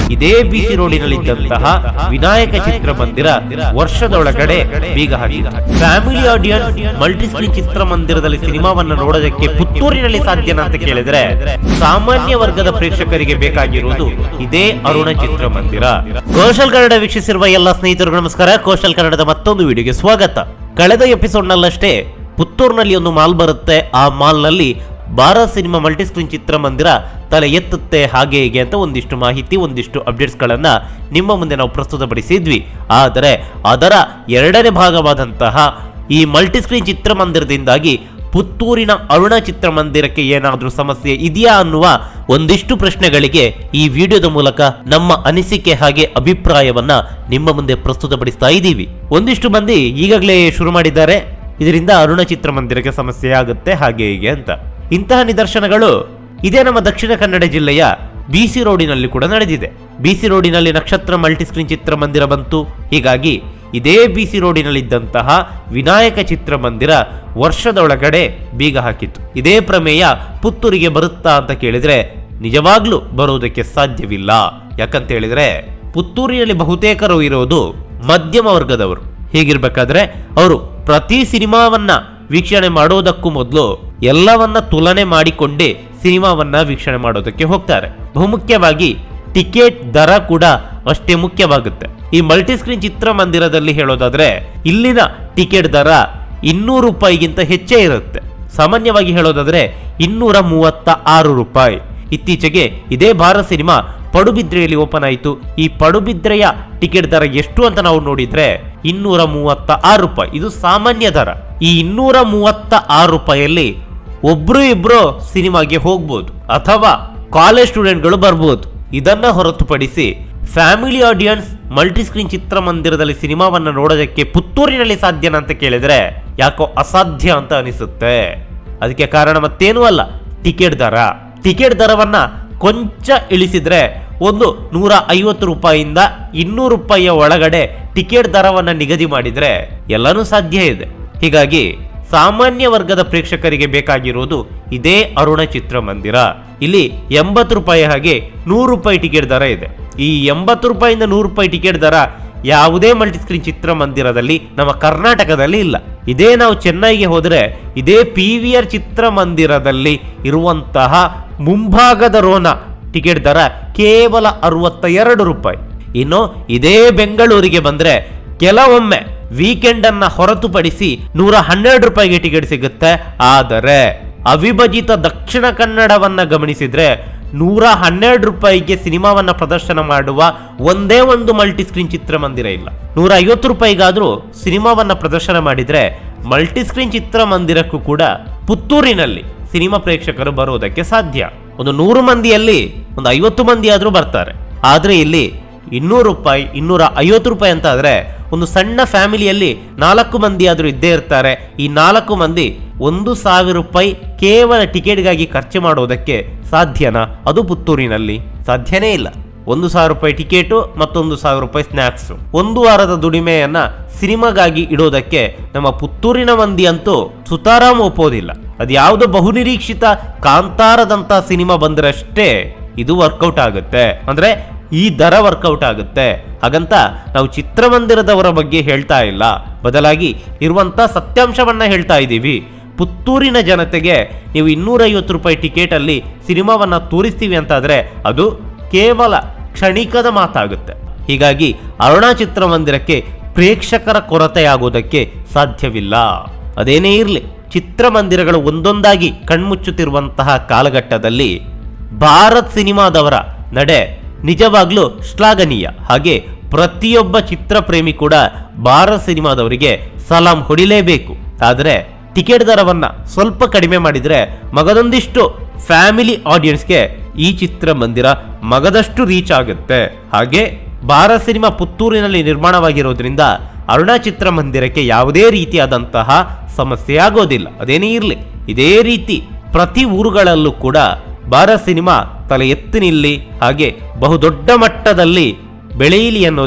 ಇದೇ ಬಿಸಿ ರೋಡಿನಲ್ಲಿದ್ದಂತಹ ವಿನಾಯಕ ಚಿತ್ರಮಂದಿರ ವರ್ಷದೊಳಗಡೆ ಬೀಗ ಹಾಕಿದೆ ಫ್ಯಾಮಿಲಿ ಆಡಿಯನ್ಸ್ ಮಲ್ಟಿಸ್ಕ್ರೀನ್ ಚಿತ್ರಮಂದಿರದಲ್ಲಿ ಸಿನಿಮಾವನ್ನ ನೋಡೋದಕ್ಕೆ ಪುತ್ತೂರಿನಲ್ಲಿ ಸಾಧ್ಯನಾ ಅಂತ ಕೇಳಿದ್ರೆ ಸಾಮಾನ್ಯ ವರ್ಗದ ಪ್ರೇಕ್ಷಕರಿಗೆ ಬೇಕಾಗಿರುವುದು ಇದೇ ಅರುಣ ಚಿತ್ರಮಂದಿರ ಕೌಶಲ್ ಕನ್ನಡ ವೀಕ್ಷಿಸಿರುವ ಎಲ್ಲ ಸ್ನೇಹಿತರು ನಮಸ್ಕಾರ ಕೌಶಲ್ ಕನ್ನಡದ ಮತ್ತೊಂದು ವಿಡಿಯೋಗೆ ಸ್ವಾಗತ ಕಳೆದ ಎಪಿಸೋಡ್ ನಲ್ಲಷ್ಟೇ ಪುತ್ತೂರಿನಲ್ಲಿ ಒಂದು ಮಾಲ್ ಬರುತ್ತೆ ಆ ಮಾಲ್ ನಲ್ಲಿ ಭಾರತ್ ಸಿನಿಮಾ ಮಲ್ಟಿಸ್ಕ್ರೀನ್ ಚಿತ್ರಮಂದಿರ ತಲೆ ಎತ್ತುತ್ತೆ ಹಾಗೆ ಹೀಗೆ ಅಂತ ಒಂದಿಷ್ಟು ಮಾಹಿತಿ ಒಂದಿಷ್ಟು ಅಪ್ಡೇಟ್ಸ್ ಗಳನ್ನ ನಿಮ್ಮ ಮುಂದೆ ನಾವು ಪ್ರಸ್ತುತಪಡಿಸಿದ್ವಿ ಆದರೆ ಅದರ ಎರಡನೇ ಭಾಗವಾದಂತಹ ಈ ಮಲ್ಟಿಸ್ಕ್ರೀನ್ ಚಿತ್ರಮಂದಿರದಿಂದಾಗಿ ಪುತ್ತೂರಿನ ಅರುಣ ಚಿತ್ರಮಂದಿರಕ್ಕೆ ಏನಾದರೂ ಸಮಸ್ಯೆ ಇದೆಯಾ ಅನ್ನುವ ಒಂದಿಷ್ಟು ಪ್ರಶ್ನೆಗಳಿಗೆ ಈ ವಿಡಿಯೋದ ಮೂಲಕ ನಮ್ಮ ಅನಿಸಿಕೆ ಹಾಗೆ ಅಭಿಪ್ರಾಯವನ್ನ ನಿಮ್ಮ ಮುಂದೆ ಪ್ರಸ್ತುತಪಡಿಸ್ತಾ ಇದ್ದೀವಿ ಒಂದಿಷ್ಟು ಮಂದಿ ಈಗಾಗಲೇ ಶುರು ಮಾಡಿದ್ದಾರೆ ಇದರಿಂದ ಅರುಣ ಚಿತ್ರಮಂದಿರಕ್ಕೆ ಸಮಸ್ಯೆ ಆಗುತ್ತೆ ಹಾಗೆ ಹೀಗೆ ಅಂತ ಇಂತಹ ನಿದರ್ಶನಗಳು ಇದೇ ನಮ್ಮ ದಕ್ಷಿಣ ಕನ್ನಡ ಜಿಲ್ಲೆಯ ಬಿಸಿ ರೋಡಿನಲ್ಲಿ ಕೂಡ ನಡೆದಿದೆ ಬಿಸಿ ರೋಡಿನಲ್ಲಿ ನಕ್ಷತ್ರ ಮಲ್ಟಿಸ್ಕ್ರೀನ್ ಚಿತ್ರಮಂದಿರ ಬಂತು ಹೀಗಾಗಿ ಇದೇ ಬಿಸಿ ರೋಡಿನಲ್ಲಿದ್ದಂತಹ ವಿನಾಯಕ ಚಿತ್ರಮಂದಿರ ವರ್ಷದೊಳಗಡೆ ಬೀಗ ಹಾಕಿತ್ತು ಇದೇ ಪ್ರಮೇಯ ಪುತ್ತೂರಿಗೆ ಬರುತ್ತಾ ಅಂತ ಕೇಳಿದ್ರೆ ನಿಜವಾಗ್ಲೂ ಬರುವುದಕ್ಕೆ ಸಾಧ್ಯವಿಲ್ಲ ಯಾಕಂತ ಹೇಳಿದ್ರೆ ಪುತ್ತೂರಿನಲ್ಲಿ ಬಹುತೇಕರು ಇರೋದು ಮಧ್ಯಮ ವರ್ಗದವರು ಹೀಗಿರ್ಬೇಕಾದ್ರೆ ಅವರು ಪ್ರತಿ ಸಿನಿಮಾವನ್ನ ವೀಕ್ಷಣೆ ಮಾಡೋದಕ್ಕೂ ಮೊದಲು ಎಲ್ಲವನ್ನ ತುಲನೆ ಮಾಡಿಕೊಂಡೇ ಸಿನಿಮಾವನ್ನ ವೀಕ್ಷಣೆ ಮಾಡೋದಕ್ಕೆ ಹೋಗ್ತಾರೆ ಬಹುಮುಖ್ಯವಾಗಿ ಟಿಕೆಟ್ ದರ ಕೂಡ ಅಷ್ಟೇ ಮುಖ್ಯವಾಗುತ್ತೆ ಈ ಮಲ್ಟಿಸ್ಕ್ರೀನ್ ಚಿತ್ರಮಂದಿರದಲ್ಲಿ ಹೇಳೋದಾದ್ರೆ ಇಲ್ಲಿನ ಟಿಕೆಟ್ ದರ ಇನ್ನೂರು ರೂಪಾಯಿಗಿಂತ ಹೆಚ್ಚೇ ಇರುತ್ತೆ ಸಾಮಾನ್ಯವಾಗಿ ಹೇಳೋದಾದ್ರೆ ಇನ್ನೂರ ಮೂವತ್ತ ಆರು ರೂಪಾಯಿ ಇತ್ತೀಚೆಗೆ ಇದೇ ಭಾರತ್ ಸಿನಿಮಾ ಪಡುಬಿದ್ರೆಯಲ್ಲಿ ಓಪನ್ ಆಯಿತು ಈ ಪಡುಬಿದ್ರೆಯ ಟಿಕೆಟ್ ದರ ಎಷ್ಟು ಅಂತ ನಾವು ನೋಡಿದ್ರೆ ಇನ್ನೂರ ಮೂವತ್ತ ಆರು ರೂಪಾಯಿ ಇದು ಸಾಮಾನ್ಯ ದರ ಈ ಇನ್ನೂರ ಮೂವತ್ತ ಆರು ರೂಪಾಯಿಯಲ್ಲಿ ಒಬ್ರು ಇಬ್ರು ಸಿನಿಮಾಗೆ ಹೋಗ್ಬೋದು ಅಥವಾ ಕಾಲೇಜ್ ಸ್ಟೂಡೆಂಟ್ಗಳು ಬರ್ಬೋದು ಇದನ್ನ ಹೊರತುಪಡಿಸಿ ಫ್ಯಾಮಿಲಿ ಆಡಿಯನ್ಸ್ ಮಲ್ಟಿಸ್ಕ್ರೀನ್ ಚಿತ್ರಮಂದಿರದಲ್ಲಿ ಸಿನಿಮಾವನ್ನ ನೋಡೋದಕ್ಕೆ ಪುತ್ತೂರಿನಲ್ಲಿ ಸಾಧ್ಯನಾ ಅಂತ ಕೇಳಿದ್ರೆ ಯಾಕೋ ಅಸಾಧ್ಯ ಅಂತ ಅನಿಸುತ್ತೆ ಅದಕ್ಕೆ ಕಾರಣ ಮತ್ತೇನೂ ಅಲ್ಲ ಟಿಕೆಟ್ ದರ ಟಿಕೆಟ್ ದರವನ್ನ ಕೊಂಚ ಇಳಿಸಿದ್ರೆ ಒಂದು ನೂರ ಐವತ್ತು ರೂಪಾಯಿಯಿಂದ ಇನ್ನೂರು ರೂಪಾಯಿಯ ಒಳಗಡೆ ಟಿಕೆಟ್ ದರವನ್ನ ನಿಗದಿ ಮಾಡಿದ್ರೆ ಎಲ್ಲನೂ ಸಾಧ್ಯ ಇದೆ ಹೀಗಾಗಿ ಸಾಮಾನ್ಯ ವರ್ಗದ ಪ್ರೇಕ್ಷಕರಿಗೆ ಬೇಕಾಗಿರುವುದು ಇದೇ ಅರುಣ ಚಿತ್ರಮಂದಿರ ಇಲ್ಲಿ ಎಂಬತ್ತು ರೂಪಾಯಿ ಹಾಗೆ ನೂರು ರೂಪಾಯಿ ಟಿಕೆಟ್ ದರ ಇದೆ ಈ ಎಂಬತ್ತು ರೂಪಾಯಿಂದ ನೂರು ರೂಪಾಯಿ ಟಿಕೆಟ್ ದರ ಯಾವುದೇ ಮಲ್ಟಿಸ್ಕ್ರೀನ್ ಚಿತ್ರಮಂದಿರದಲ್ಲಿ ನಮ್ಮ ಕರ್ನಾಟಕದಲ್ಲಿ ಇಲ್ಲ ಇದೇ ನಾವು ಚೆನ್ನೈಗೆ ಹೋದರೆ ಇದೇ ಪಿ ವಿ ಆರ್ ಚಿತ್ರಮಂದಿರದಲ್ಲಿ ಇರುವಂತಹ ಮುಂಭಾಗದ ರೋನ ಟಿಕೆಟ್ ದರ ಕೇವಲ ಅರವತ್ತ ಎರಡು ರೂಪಾಯಿ ಇನ್ನು ಇದೇ ಬೆಂಗಳೂರಿಗೆ ಬಂದ್ರೆ ಕೆಲವೊಮ್ಮೆ ವೀಕೆಂಡ್ ಅನ್ನ ಹೊರತುಪಡಿಸಿ ನೂರ ಹನ್ನೆರಡು ರೂಪಾಯಿಗೆ ಟಿಕೆಟ್ ಸಿಗುತ್ತೆ ಆದರೆ ಅವಿಭಜಿತ ದಕ್ಷಿಣ ಕನ್ನಡವನ್ನ ಗಮನಿಸಿದ್ರೆ ನೂರ ಹನ್ನೆರಡು ರೂಪಾಯಿಗೆ ಸಿನಿಮಾವನ್ನ ಪ್ರದರ್ಶನ ಮಾಡುವ ಒಂದೇ ಒಂದು ಮಲ್ಟಿ ಸ್ಕ್ರೀನ್ ಚಿತ್ರಮಂದಿರ ಇಲ್ಲ ನೂರ ಐವತ್ತು ರೂಪಾಯಿಗಾದ್ರೂ ಸಿನಿಮಾವನ್ನ ಪ್ರದರ್ಶನ ಮಾಡಿದ್ರೆ ಮಲ್ಟಿ ಸ್ಕ್ರೀನ್ ಚಿತ್ರಮಂದಿರಕ್ಕೂ ಕೂಡ ಪುತ್ತೂರಿನಲ್ಲಿ ಸಿನಿಮಾ ಪ್ರೇಕ್ಷಕರು ಬರುವುದಕ್ಕೆ ಸಾಧ್ಯ ಒಂದು ನೂರು ಮಂದಿಯಲ್ಲಿ ಒಂದು ಐವತ್ತು ಮಂದಿ ಆದ್ರೂ ಬರ್ತಾರೆ ಆದ್ರೆ ಇಲ್ಲಿ ಇನ್ನೂರು ರೂಪಾಯಿ ಇನ್ನೂರ ಐವತ್ತು ರೂಪಾಯಿ ಅಂತ ಆದ್ರೆ ಒಂದು ಸಣ್ಣ ಫ್ಯಾಮಿಲಿಯಲ್ಲಿ ನಾಲ್ಕು ಮಂದಿ ಆದ್ರೂ ಇದ್ದೇ ಇರ್ತಾರೆ ಈ ನಾಲ್ಕು ಮಂದಿ ಒಂದು ಸಾವಿರ ರೂಪಾಯಿ ಕೇವಲ ಟಿಕೆಟ್ಗಾಗಿ ಖರ್ಚು ಮಾಡೋದಕ್ಕೆ ಸಾಧ್ಯನಾ ಅದು ಪುತ್ತೂರಿನಲ್ಲಿ ಸಾಧ್ಯನೇ ಇಲ್ಲ ಒಂದು ಸಾವಿರ ರೂಪಾಯಿ ಟಿಕೆಟು ಮತ್ತೊಂದು ಸಾವಿರ ರೂಪಾಯಿ ಸ್ನ್ಯಾಕ್ಸ್ ಒಂದು ವಾರದ ದುಡಿಮೆಯನ್ನ ಸಿನಿಮಾಗಾಗಿ ಇಡೋದಕ್ಕೆ ನಮ್ಮ ಪುತ್ತೂರಿನ ಮಂದಿ ಅಂತೂ ಸುತಾರಾಮ್ ಒಪ್ಪೋದಿಲ್ಲ ಅದ್ಯಾವುದೋ ಬಹುನಿರೀಕ್ಷಿತ ಕಾಂತಾರದಂತ ಸಿನಿಮಾ ಬಂದ್ರಷ್ಟೇ ಇದು ವರ್ಕೌಟ್ ಆಗುತ್ತೆ ಅಂದ್ರೆ ಈ ದರ ವರ್ಕೌಟ್ ಆಗುತ್ತೆ ಹಾಗಂತ ನಾವು ಚಿತ್ರಮಂದಿರದವರ ಬಗ್ಗೆ ಹೇಳ್ತಾ ಇಲ್ಲ ಬದಲಾಗಿ ಇರುವಂತ ಸತ್ಯಾಂಶವನ್ನ ಹೇಳ್ತಾ ಇದ್ದೀವಿ ಪುತ್ತೂರಿನ ಜನತೆಗೆ ನೀವು ಇನ್ನೂರೈವತ್ತು ರೂಪಾಯಿ ಟಿಕೆಟ್ ಅಲ್ಲಿ ಸಿನಿಮಾವನ್ನ ತೋರಿಸ್ತೀವಿ ಅಂತಾದ್ರೆ ಅದು ಕೇವಲ ಕ್ಷಣಿಕದ ಮಾತಾಗುತ್ತೆ ಹೀಗಾಗಿ ಅರುಣ ಚಿತ್ರಮಂದಿರಕ್ಕೆ ಪ್ರೇಕ್ಷಕರ ಕೊರತೆಯಾಗುವುದಕ್ಕೆ ಸಾಧ್ಯವಿಲ್ಲ ಅದೇನೇ ಇರಲಿ ಚಿತ್ರಮಂದಿರಗಳು ಒಂದೊಂದಾಗಿ ಕಣ್ಮುಚ್ಚುತ್ತಿರುವಂತಹ ಕಾಲಘಟ್ಟದಲ್ಲಿ ಭಾರತ್ ಸಿನಿಮಾದವರ ನಡೆ ನಿಜವಾಗ್ಲೂ ಶ್ಲಾಘನೀಯ ಹಾಗೆ ಪ್ರತಿಯೊಬ್ಬ ಚಿತ್ರಪ್ರೇಮಿ ಕೂಡ ಭಾರತ್ ಸಿನಿಮಾದವರಿಗೆ ಸಲಾಂ ಹೊಡಿಲೇಬೇಕು ಆದರೆ ಟಿಕೆಟ್ ದರವನ್ನ ಸ್ವಲ್ಪ ಕಡಿಮೆ ಮಾಡಿದ್ರೆ ಮಗದೊಂದಿಷ್ಟು ಫ್ಯಾಮಿಲಿ ಆಡಿಯನ್ಸ್ಗೆ ಈ ಚಿತ್ರಮಂದಿರ ಮಗದಷ್ಟು ರೀಚ್ ಆಗುತ್ತೆ ಹಾಗೆ ಭಾರತ್ ಸಿನಿಮಾ ಪುತ್ತೂರಿನಲ್ಲಿ ನಿರ್ಮಾಣವಾಗಿರೋದ್ರಿಂದ ಅರುಣ ಚಿತ್ರಮಂದಿರಕ್ಕೆ ಯಾವುದೇ ರೀತಿಯಾದಂತಹ ಸಮಸ್ಯೆ ಆಗೋದಿಲ್ಲ ಅದೇನೇ ಇರಲಿ ಇದೇ ರೀತಿ ಪ್ರತಿ ಊರುಗಳಲ್ಲೂ ಕೂಡ ಭಾರತ್ ಸಿನಿಮಾ ತಲೆ ಎತ್ತಿ ನಿಲ್ಲಿ ಹಾಗೆ ಬಹುದೊಡ್ಡ ಮಟ್ಟದಲ್ಲಿ ಬೆಳೆಯಲಿ ಅನ್ನೋದೇ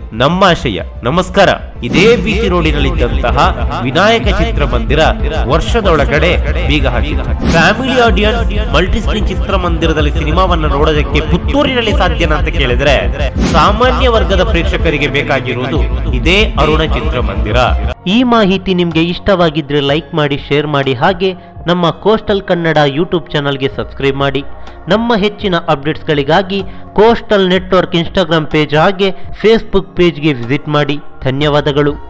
ನಮ್ಮ ಆಶಯ ನಮಸ್ಕಾರ ಇದೇ ಬಿಸಿ ರೋಡಿನಲ್ಲಿದ್ದಂತಹ ವಿನಾಯಕ ಚಿತ್ರಮಂದಿರ ವರ್ಷದೊಳಗಡೆ ಬೀಗ ಹಾಕಿ ಫ್ಯಾಮಿಲಿ ಆಡಿಯನ್ಸ್ ಮಲ್ಟಿಸ್ಕ್ರೀನ್ ಚಿತ್ರಮಂದಿರದಲ್ಲಿ ಸಿನಿಮಾವನ್ನ ನೋಡೋದಕ್ಕೆ ಪುತ್ತೂರಿನಲ್ಲಿ ಸಾಧ್ಯನಾ ಅಂತ ಕೇಳಿದ್ರೆ ಸಾಮಾನ್ಯ ವರ್ಗದ ಪ್ರೇಕ್ಷಕರಿಗೆ ಬೇಕಾಗಿರುವುದು ಇದೇ ಅರುಣ ಚಿತ್ರಮಂದಿರ ಈ ಮಾಹಿತಿ ನಿಮಗೆ ಇಷ್ಟವಾಗಿದ್ರೆ ಲೈಕ್ ಮಾಡಿ ಶೇರ್ ಮಾಡಿ ಹಾಗೆ ನಮ್ಮ ಕೋಸ್ಟಲ್ ಕನ್ನಡ ಯೂಟ್ಯೂಬ್ ಚಾನಲ್ಗೆ ಸಬ್ಸ್ಕ್ರೈಬ್ ಮಾಡಿ ನಮ್ಮ ಹೆಚ್ಚಿನ ಅಪ್ಡೇಟ್ಸ್ಗಳಿಗಾಗಿ ಕೋಸ್ಟಲ್ ನೆಟ್ವರ್ಕ್ ಇನ್ಸ್ಟಾಗ್ರಾಮ್ ಪೇಜ್ ಹಾಗೆ ಫೇಸ್ಬುಕ್ ಪೇಜ್ಗೆ ವಿಸಿಟ್ ಮಾಡಿ ಧನ್ಯವಾದಗಳು